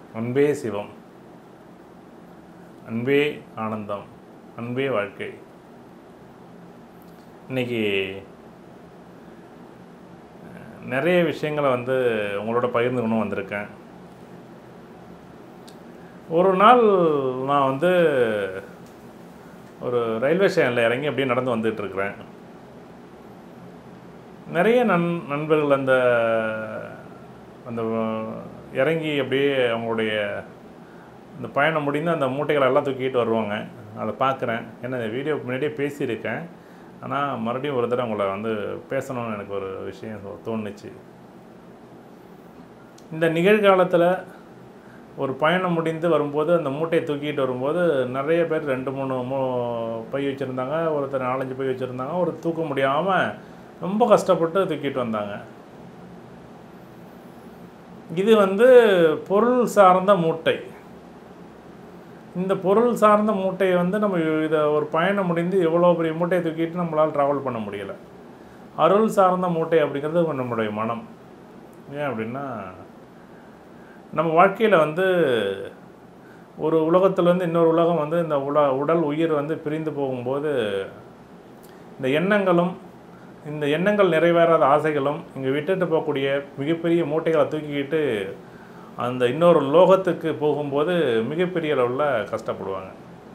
அன்பே சிவம் அன்பே ஆனந்தம் அன்பே வாழ்க்கை இன்னைக்கு அஹ், நிறைய விஷயங்களை வந்து உங்களோட பகிர்ந்துக்கணும் வந்திருக்கேன் ஒரு நாள் நான் வந்து ஒரு ரயில்வே ஸ்டேஷனில் இறங்கி அப்படியே நடந்து வந்துட்டு இருக்கிறேன் நிறைய நண் நண்பர்கள் அந்த அந்த இறங்கி அப்படியே அவங்களுடைய இந்த பயணம் முடிந்து அந்த மூட்டைகளை எல்லாம் தூக்கிட்டு வருவாங்க அதை பார்க்குறேன் ஏன்னா இந்த வீடியோ முன்னாடியே பேசியிருக்கேன் ஆனால் மறுபடியும் ஒரு தடவை உங்களை வந்து பேசணும்னு எனக்கு ஒரு விஷயம் தோ- தோணுச்சு இந்த நிகழ்காலத்தில் ஒரு பயணம் முடிந்து வரும்போது அந்த மூட்டையை தூக்கிட்டு வரும்போது நிறைய பேர் ரெண்டு மூணு மூ பை வச்சுருந்தாங்க ஒருத்தர் நாலஞ்சு பை வச்சுருந்தாங்க ஒரு தூக்க முடியாமல் ரொம்ப கஷ்டப்பட்டு தூக்கிட்டு வந்தாங்க இது வந்து பொருள் சார்ந்த மூட்டை இந்த பொருள் சார்ந்த மூட்டையை வந்து நம்ம இதை ஒரு பயணம் முடிந்து எவ்வளோ பெரிய மூட்டையை தூக்கிட்டு நம்மளால் ட்ராவல் பண்ண முடியல அருள் சார்ந்த மூட்டை அப்படிங்கிறது நம்மளுடைய மனம் ஏன் அப்படின்னா நம்ம வாழ்க்கையில் வந்து ஒரு உலகத்துலேருந்து இன்னொரு உலகம் வந்து இந்த உல உடல் உயிர் வந்து பிரிந்து போகும்போது இந்த எண்ணங்களும் இந்த எண்ணங்கள் நிறைவேறாத ஆசைகளும் இங்கே விட்டுட்டு போகக்கூடிய மிகப்பெரிய மூட்டைகளை தூக்கிக்கிட்டு அந்த இன்னொரு லோகத்துக்கு போகும்போது மிகப்பெரிய அளவில் கஷ்டப்படுவாங்க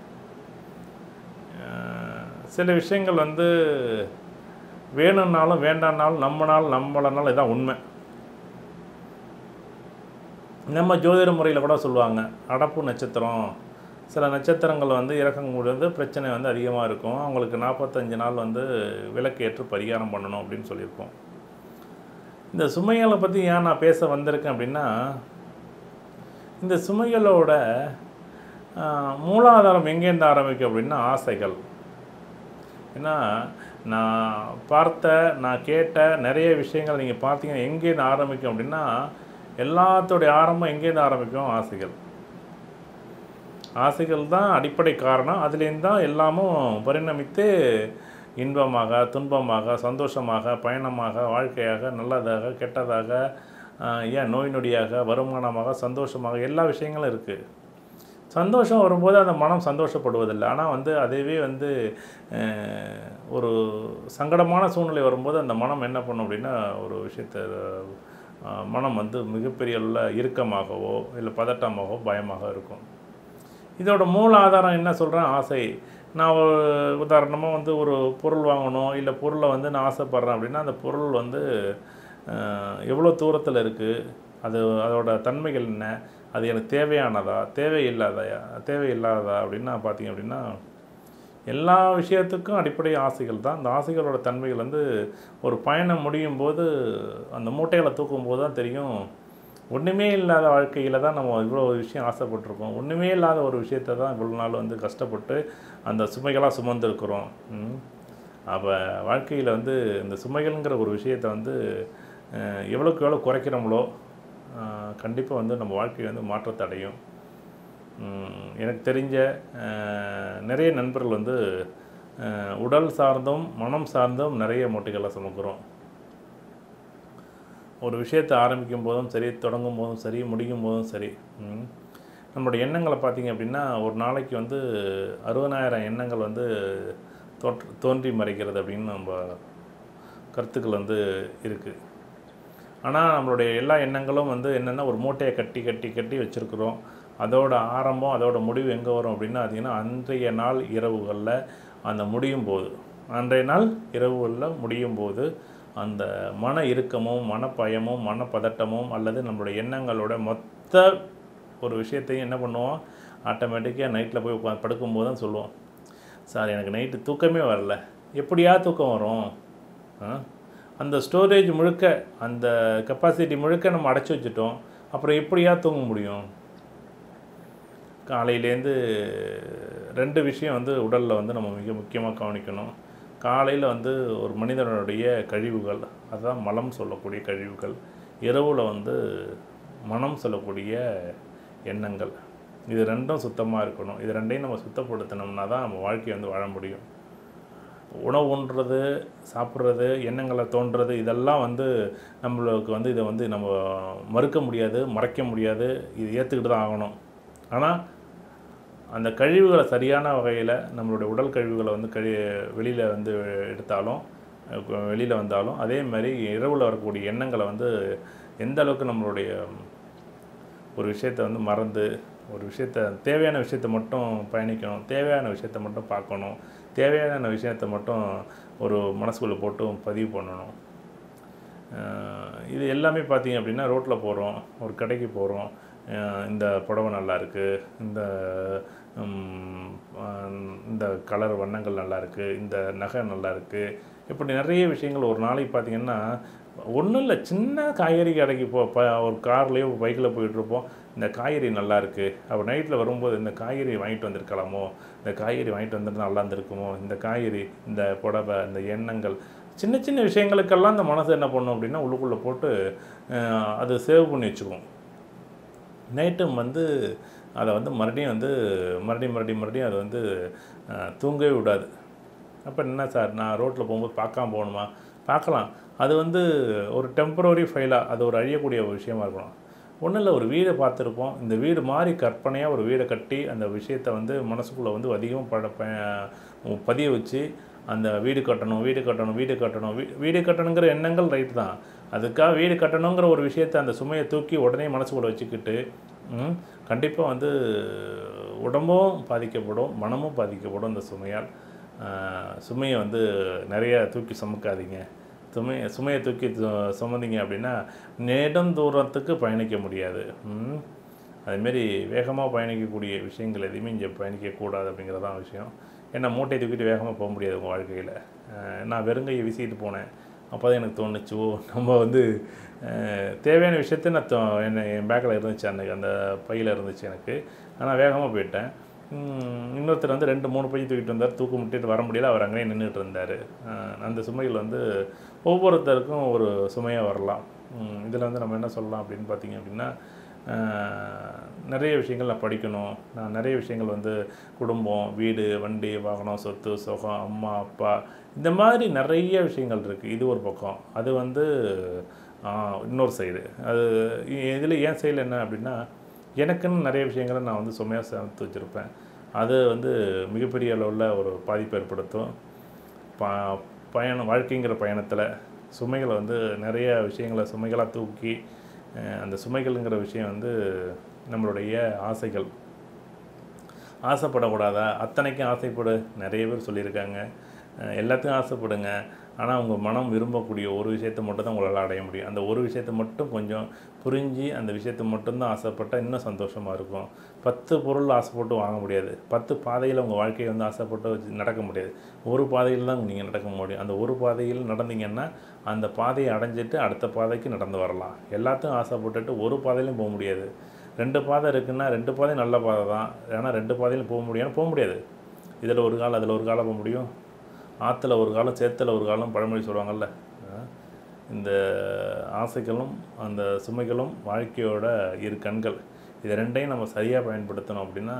அஹ் சில விஷயங்கள் வந்து வேணும்னாலும் வேண்டாம்னாலும் நம்மனாலும் நம்மளனாலும் இதான் உண்மை நம்ம ஜோதிட முறையில் கூட சொல்லுவாங்க அடப்பு நட்சத்திரம் சில நட்சத்திரங்கள் வந்து இறக்கங்கும்போது வந்து பிரச்சனை வந்து அதிகமாக இருக்கும் அவங்களுக்கு நாற்பத்தஞ்சு நாள் வந்து விளக்கேற்று பரிகாரம் பண்ணணும் அப்படின்னு சொல்லியிருக்கோம் இந்த சுமைகளை பற்றி ஏன் நான் பேச வந்திருக்கேன் அப்படின்னா இந்த சுமைகளோட ஆஹ், மூலாதாரம் எங்கேருந்து ஆரம்பிக்கும் அப்படின்னா ஆசைகள் ஏன்னா நான் பார்த்த நான் கேட்ட நிறைய விஷயங்கள் நீங்கள் பார்த்தீங்கன்னா எங்கேருந்து ஆரம்பிக்கும் அப்படின்னா எல்லாத்தோடைய ஆரம்பம் எங்கேருந்து ஆரம்பிக்கும் ஆசைகள் ஆசைகள் தான் அடிப்படை காரணம் அதுலேருந்து தான் எல்லாமும் பரிணமித்து இன்பமாக துன்பமாக சந்தோஷமாக பயணமாக வாழ்க்கையாக நல்லதாக கெட்டதாக ஆஹ், ஏன் நோய் நொடியாக வருமானமாக சந்தோஷமாக எல்லா விஷயங்களும் இருக்குது சந்தோஷம் வரும்போது அந்த மனம் சந்தோஷப்படுவதில்லை ஆனால் வந்து அதுவே வந்து அஹ், ஒரு சங்கடமான சூழ்நிலை வரும்போது அந்த மனம் என்ன பண்ணும் அப்படின்னா ஒரு விஷயத்தை அஹ், மனம் வந்து மிகப்பெரிய அளவில் இறுக்கமாகவோ இல்லை பதட்டமாகவோ பயமாக இருக்கும் இதோட மூல ஆதாரம் என்ன சொல்கிறேன் ஆசை நான் ஒரு உதாரணமாக வந்து ஒரு பொருள் வாங்கணும் இல்லை பொருளை வந்து நான் ஆசைப்பட்றேன் அப்படின்னா அந்த பொருள் வந்து அஹ், எவ்வளோ தூரத்தில் இருக்குது அது அதோட தன்மைகள் என்ன அது எனக்கு தேவையானதா தேவையில்லாதயா தேவையில்லாததா அப்படின்னா பார்த்தீங்க அப்படின்னா எல்லா விஷயத்துக்கும் அடிப்படை ஆசைகள் தான் அந்த ஆசைகளோட தன்மைகள் வந்து ஒரு பயணம் முடியும் போது அந்த மூட்டைகளை தூக்கும் போது தான் தெரியும் ஒன்றுமே இல்லாத வாழ்க்கையில் தான் நம்ம இவ்வளோ விஷயம் ஆசைப்பட்டிருக்கோம் ஒன்றுமே இல்லாத ஒரு விஷயத்தை தான் இவ்வளோ நாள் வந்து கஷ்டப்பட்டு அந்த சுமைகளாக சுமந்துருக்குறோம் அப்போ வாழ்க்கையில் வந்து இந்த சுமைகள்ங்கிற ஒரு விஷயத்தை வந்து அஹ், எவ்வளோக்கு எவ்வளோ குறைக்கிறோமோ கண்டிப்பாக வந்து நம்ம வாழ்க்கை வந்து மாற்றத்தை அடையும் உம், எனக்கு தெரிஞ்ச அஹ், நிறைய நண்பர்கள் வந்து அஹ், உடல் சார்ந்தும் மனம் சார்ந்தும் நிறைய மூட்டைகளை சுமக்கிறோம் ஒரு விஷயத்தை ஆரம்பிக்கும் போதும் சரி தொடங்கும் போதும் சரி முடிக்கும் போதும் சரி ம். நம்மளுடைய எண்ணங்களை பார்த்தீங்க அப்படின்னா ஒரு நாளைக்கு வந்து அறுபதாயிரம் எண்ணங்கள் வந்து தோற்று தோன்றி மறைக்கிறது அப்படின்னு நம்ம கருத்துக்கள் வந்து இருக்குது ஆனால் நம்மளுடைய எல்லா எண்ணங்களும் வந்து என்னென்னா ஒரு மூட்டையை கட்டி கட்டி கட்டி வச்சுருக்குறோம் அதோட ஆரம்பம் அதோட முடிவு எங்கே வரும் அப்படின்னா பார்த்தீங்கன்னா அன்றைய நாள் இரவுகளில் அந்த முடியும் போது அன்றைய நாள் இரவுகளில் முடியும் போது அந்த மன இறுக்கமும் மனப்பயமும் மனப்பதட்டமும் அல்லது நம்மளுடைய எண்ணங்களோட மொத்த ஒரு விஷயத்தையும் என்ன பண்ணுவோம் ஆட்டோமேட்டிக்காக நைட்டில் போய் உட்காந்து படுக்கும்போது தான் சொல்லுவோம் சார் எனக்கு நைட்டு தூக்கமே வரல எப்படியா தூக்கம் வரும் ஆ? அந்த ஸ்டோரேஜ் முழுக்க அந்த கெப்பாசிட்டி முழுக்க நம்ம அடைச்சி வச்சுட்டோம் அப்புறம் எப்படியா தூங்க முடியும் காலையிலேருந்து ரெண்டு விஷயம் வந்து உடலில் வந்து நம்ம மிக முக்கியமாக கவனிக்கணும் காலையில் வந்து ஒரு மனிதனுடைய கழிவுகள் அதுதான் மலம் சொல்லக்கூடிய கழிவுகள் இரவில் வந்து மனம் சொல்லக்கூடிய எண்ணங்கள் இது ரெண்டும் சுத்தமாக இருக்கணும் இது ரெண்டையும் நம்ம சுத்தப்படுத்தினோம்னா தான் நம்ம வாழ்க்கையை வந்து வாழ முடியும் உணவு உண்றது சாப்பிட்றது எண்ணங்களை தோன்றது இதெல்லாம் வந்து நம்மளுக்கு வந்து இதை வந்து நம்ம மறுக்க முடியாது மறைக்க முடியாது இது ஏற்றுக்கிட்டு தான் ஆகணும் ஆனால் அந்த கழிவுகளை சரியான வகையில் நம்மளுடைய உடல் கழிவுகளை வந்து கழி வெளியில் வந்து எடுத்தாலும் வெளியில் வந்தாலும் அதே மாதிரி இரவில் வரக்கூடிய எண்ணங்களை வந்து எந்த அளவுக்கு நம்மளுடைய ஒரு விஷயத்தை வந்து மறந்து ஒரு விஷயத்த தேவையான விஷயத்தை மட்டும் பயணிக்கணும் தேவையான விஷயத்தை மட்டும் பார்க்கணும் தேவையான விஷயத்தை மட்டும் ஒரு மனசுக்குள்ளே போட்டு பதிவு பண்ணணும் அஹ் இது எல்லாமே பார்த்தீங்க அப்படின்னா ரோட்டில் போகிறோம் ஒரு கடைக்கு போகிறோம் இந்த புடவை நல்லா இருக்கு இந்த ம், அஹ், இந்த கலர் வண்ணங்கள் நல்லா இருக்கு இந்த நகை நல்லா இருக்கு இப்படி நிறைய விஷயங்கள் ஒரு நாளைக்கு பார்த்தீங்கன்னா ஒன்றும் இல்லை சின்ன காய்கறி கடைக்கு போ ப ஒரு கார்லேயோ பைக்கில் போயிட்டுருப்போம் இந்த காய்கறி நல்லா இருக்கு அப்போ நைட்டில் வரும்போது இந்த காய்கறி வாங்கிட்டு வந்திருக்கலாமோ இந்த காய்கறி வாங்கிட்டு வந்திருந்தா நல்லா இருந்திருக்குமோ இந்த காய்கறி இந்த புடவை இந்த எண்ணங்கள் சின்ன சின்ன விஷயங்களுக்கெல்லாம் இந்த மனசு என்ன பண்ணும் அப்படின்னா உள்ளுக்குள்ளே போட்டு அஹ், அது சேவ் பண்ணி வச்சுக்குவோம் நைட்டும் வந்து அதை வந்து மறுபடியும் வந்து மறுபடியும் மறுபடியும் மறுபடியும் அது வந்து அஹ், தூங்கவே விடாது அப்போ என்ன சார் நான் ரோட்டில் போகும்போது பார்க்காம போகணுமா பார்க்கலாம் அது வந்து ஒரு டெம்பரரி ஃபைலாக அது ஒரு அழியக்கூடிய ஒரு விஷயமா இருக்கணும் ஒன்றும் இல்லை ஒரு வீடை பார்த்துருப்போம் இந்த வீடு மாதிரி கற்பனையாக ஒரு வீடை கட்டி அந்த விஷயத்தை வந்து மனசுக்குள்ளே வந்து அதிகமாக பட ப- பதிய வச்சு அந்த வீடு கட்டணும் வீடு கட்டணும் வீடு கட்டணும் வீ வீடு கட்டணுங்கிற எண்ணங்கள் ரைட் தான் அதுக்காக வீடு கட்டணுங்கிற ஒரு விஷயத்தை அந்த சுமையை தூக்கி உடனே மனசுக்குள்ளே வச்சுக்கிட்டு கண்டிப்பாக வந்து உடம்பும் பாதிக்கப்படும் மனமும் பாதிக்கப்படும் இந்த சுமையால் ஆஹ் சுமையை வந்து நிறைய தூக்கி சுமக்காதீங்க சுமை சுமையை தூக்கி சு- சுமந்தீங்க அப்படின்னா நெடும் தூரத்துக்கு பயணிக்க முடியாது ம். அதுமாரி வேகமாக பயணிக்கக்கூடிய விஷயங்கள் எதையுமே இங்கே பயணிக்கக்கூடாது அப்படிங்கிறதான் விஷயம் ஏன்னா மூட்டையை தூக்கிட்டு வேகமாக போக முடியாது உங்கள் வாழ்க்கையில் நான் வெறுங்கையை வீசிட்டு போனேன் அப்போ தான் எனக்கு தோணுச்சு ஓ நம்ம வந்து அஹ், தேவையான விஷயத்த நான் தோ- என்ன என் பேக்கில் இருந்துச்சு அன்னைக்கு அந்த பையில் இருந்துச்சு எனக்கு ஆனால் வேகமாக போயிட்டேன் ம், இன்னொருத்தர் வந்து ரெண்டு மூணு பை தூக்கிட்டு வந்தார் தூக்கு முட்டிட்டு வர முடியல அவர் அங்கேயே நின்றுட்டு இருந்தார் அந்த சுமைகள் வந்து ஒவ்வொருத்தருக்கும் ஒரு சுமையாக வரலாம் இதில் வந்து நம்ம என்ன சொல்லலாம் அப்படின்னு பார்த்தீங்க அப்படின்னா ஆஹ், நிறைய விஷயங்கள் நான் படிக்கணும் நான் நிறைய விஷயங்கள் வந்து குடும்பம் வீடு வண்டி வாகனம் சொத்து சுகம் அம்மா அப்பா இந்த மாதிரி நிறைய விஷயங்கள் இருக்குது இது ஒரு பக்கம் அது வந்து ஆஹ், இன்னொரு சைடு அது இதில் என் சைடில் என்ன அப்படின்னா எனக்குன்னு நிறைய விஷயங்களை நான் வந்து சுமையாக சேர்த்து வச்சுருப்பேன் அது வந்து மிகப்பெரிய அளவில் ஒரு பாதிப்பு ஏற்படுத்தும் ப பயணம் வாழ்க்கைங்கிற பயணத்தில் சுமைகளை வந்து நிறைய விஷயங்களை சுமைகளாக தூக்கி அஹ், அந்த சுமைகள்ங்கிற விஷயம் வந்து நம்மளுடைய ஆசைகள் ஆசைப்படக்கூடாதா அத்தனைக்கும் ஆசைப்படு நிறைய பேர் சொல்லியிருக்காங்க அஹ் எல்லாத்துக்கும் ஆசைப்படுங்க ஆனால் உங்கள் மனம் விரும்பக்கூடிய ஒரு விஷயத்தை மட்டும் தான் உங்களால் அடைய முடியும் அந்த ஒரு விஷயத்தை மட்டும் கொஞ்சம் புரிஞ்சு அந்த விஷயத்தை மட்டும்தான் ஆசைப்பட்டால் இன்னும் சந்தோஷமாக இருக்கும் பத்து பொருள் ஆசைப்பட்டு வாங்க முடியாது பத்து பாதையில் உங்கள் வாழ்க்கையை வந்து ஆசைப்பட்டு வச்சு நடக்க முடியாது ஒரு பாதையில் தான் நீங்கள் நடக்க முடியும் அந்த ஒரு பாதையில் நடந்தீங்கன்னா அந்த பாதையை அடைஞ்சிட்டு அடுத்த பாதைக்கு நடந்து வரலாம் எல்லாத்தையும் ஆசைப்பட்டுட்டு ஒரு பாதையிலும் போக முடியாது ரெண்டு பாதை இருக்குன்னா ரெண்டு பாதையும் நல்ல பாதை தான் ஏன்னா ரெண்டு பாதையிலும் போக முடியும்னா போக முடியாது இதில் ஒரு காலம் அதில் ஒரு காலம் போக முடியும் ஆற்றுல ஒரு காலம் சேத்துல ஒரு காலம் பழமொழி சொல்லுவாங்கல்ல அஹ் இந்த ஆசைகளும் அந்த சுமைகளும் வாழ்க்கையோட இரு கண்கள் இது ரெண்டையும் நம்ம சரியாக பயன்படுத்தணும் அப்படின்னா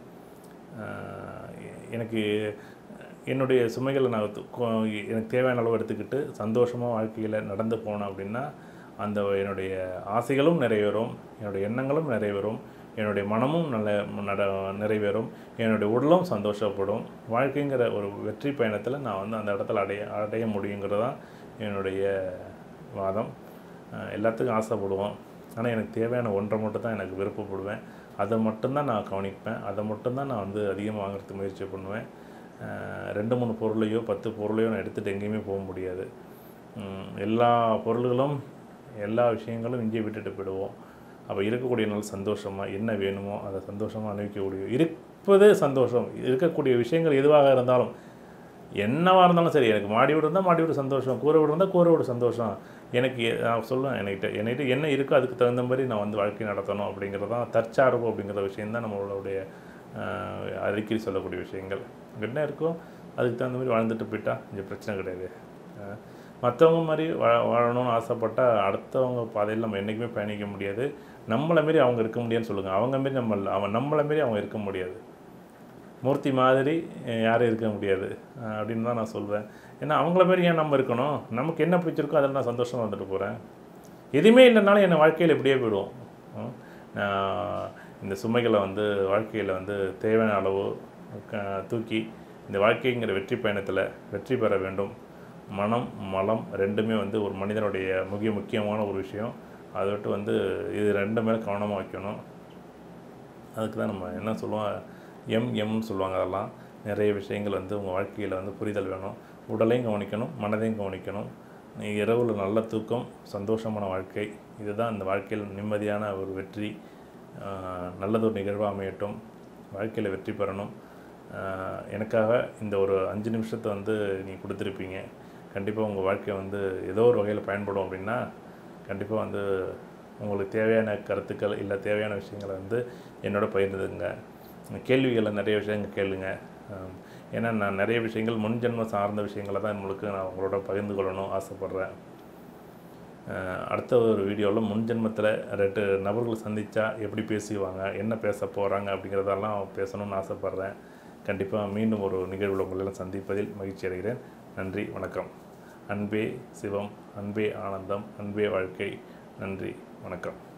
அஹ் எனக்கு என்னுடைய சுமைகளை நான் து- கொ- எனக்கு தேவையான அளவு எடுத்துக்கிட்டு சந்தோஷமாக வாழ்க்கையில் நடந்து போனேன் அப்படின்னா அந்த என்னுடைய ஆசைகளும் நிறைவேறும் என்னுடைய எண்ணங்களும் நிறைவேறும் என்னுடைய மனமும் நல்ல நட நிறைவேறும் என்னுடைய உடலும் சந்தோஷப்படும் வாழ்க்கைங்கிற ஒரு வெற்றி பயணத்தில் நான் வந்து அந்த இடத்துல அடைய அடைய முடியுங்கிறது தான் என்னுடைய வாதம் அஹ் எல்லாத்துக்கும் ஆசைப்படுவோம் ஆனால் எனக்கு தேவையான ஒன்றை மட்டும் தான் எனக்கு விருப்பப்படுவேன் அதை மட்டும்தான் நான் கவனிப்பேன் அதை மட்டும்தான் நான் வந்து அதிகமாக வாங்குறதுக்கு முயற்சி பண்ணுவேன் அஹ் ரெண்டு மூணு பொருளையோ பத்து பொருளையோ நான் எடுத்துகிட்டு எங்கேயுமே போக முடியாது உம் எல்லா பொருள்களும் எல்லா விஷயங்களும் இங்கே விட்டுட்டு போயிடுவோம் அப்போ இருக்கக்கூடிய நாள் சந்தோஷமாக என்ன வேணுமோ அதை சந்தோஷமாக அனுபவிக்கக்கூடிய இருப்பதே சந்தோஷம் இருக்கக்கூடிய விஷயங்கள் எதுவாக இருந்தாலும் என்னவாக இருந்தாலும் சரி எனக்கு மாடி வீடு இருந்தால் மாடி வீடு சந்தோஷம் கூரை வீடு இருந்தால் கூரை வீடு சந்தோஷம் எனக்கு எ- நான் சொல்லுவேன் என்கிட்ட என்கிட்ட என்ன இருக்கோ அதுக்கு தகுந்த மாதிரி நான் வந்து வாழ்க்கை நடத்தணும் அப்படிங்கிறது தான் தற்சார்பு அப்படிங்கிற விஷயம் தான் நம்மளுடைய ஆஹ், அடிக்கடி சொல்லக்கூடிய விஷயங்கள் என்ன இருக்கோ அதுக்கு தகுந்த மாதிரி வாழ்ந்துட்டு போயிட்டா இங்கே பிரச்சனை கிடையாது ஆஹ், மற்றவங்க மாதிரி வா வாழணும்னு ஆசைப்பட்டால் அடுத்தவங்க பாதையில் நம்ம என்றைக்குமே பயணிக்க முடியாது நம்மளை மாரி அவங்க இருக்க முடியாதுன்னு சொல்லுங்கள் அவங்க மாரி நம்ம இல்ல. அவன் நம்மளை மாரி அவங்க இருக்க முடியாது மூர்த்தி மாதிரி அஹ், யாரும் இருக்க முடியாது அஹ், அப்படின்னு தான் நான் சொல்வேன் ஏன்னா அவங்கள மாதிரி ஏன் நம்ம இருக்கணும் நமக்கு என்ன பிடிச்சிருக்கோ அதில் நான் சந்தோஷமாக வந்துட்டு போகிறேன் எதுவுமே இல்லைனாலும் என் வாழ்க்கையில் இப்படியே போயிடுவோம் ம். நான் இந்த சுமைகளை வந்து வாழ்க்கையில் வந்து தேவையான அளவு க- தூக்கி இந்த வாழ்க்கைங்கிற வெற்றி பயணத்தில் வெற்றி பெற வேண்டும் மனம் மலம் ரெண்டுமே வந்து ஒரு மனிதனுடைய மிக முக்கியமான ஒரு விஷயம் அதை விட்டு வந்து இது ரெண்டு மேலே கவனமாக வைக்கணும் அதுக்கு தான் நம்ம என்ன சொல்லுவோம் எம் எம்னு சொல்லுவாங்க அதெல்லாம் நிறைய விஷயங்கள் வந்து உங்கள் வாழ்க்கையில் வந்து புரிதல் வேணும் உடலையும் கவனிக்கணும் மனதையும் கவனிக்கணும் நீ இரவில் நல்ல தூக்கம் சந்தோஷமான வாழ்க்கை இதுதான் இந்த வாழ்க்கையில் நிம்மதியான ஒரு வெற்றி ஆஹ், நல்லதொரு நிகழ்வாக அமையட்டும் வாழ்க்கையில் வெற்றி பெறணும் ஆஹ், எனக்காக இந்த ஒரு அஞ்சு நிமிஷத்தை வந்து நீ கொடுத்துருப்பீங்க கண்டிப்பாக உங்கள் வாழ்க்கை வந்து ஏதோ ஒரு வகையில் பயன்படும் அப்படின்னா கண்டிப்பாக வந்து உங்களுக்கு தேவையான கருத்துக்கள் இல்லை தேவையான விஷயங்களை வந்து என்னோட பகிர்ந்துங்க கேள்விகளை நிறைய விஷயங்கள் கேளுங்க ஆம், ஏன்னா நான் நிறைய விஷயங்கள் முன்ஜென்மம் சார்ந்த விஷயங்களை தான் உங்களுக்கு நான் உங்களோட பகிர்ந்து கொள்ளணும் ஆசைப்பட்றேன் அஹ், அடுத்த ஒரு வீடியோவில் முன்ஜென்மத்தில் ரெண்டு நபர்கள் சந்தித்தா எப்படி பேசுவாங்க என்ன பேச போகிறாங்க அப்படிங்கிறதெல்லாம் பேசணும்னு ஆசைப்பட்றேன் கண்டிப்பாக மீண்டும் ஒரு நிகழ்வில் உங்களெல்லாம் சந்திப்பதில் மகிழ்ச்சி அடைகிறேன் நன்றி வணக்கம் அன்பே சிவம் அன்பே ஆனந்தம் அன்பே வாழ்க்கை நன்றி வணக்கம்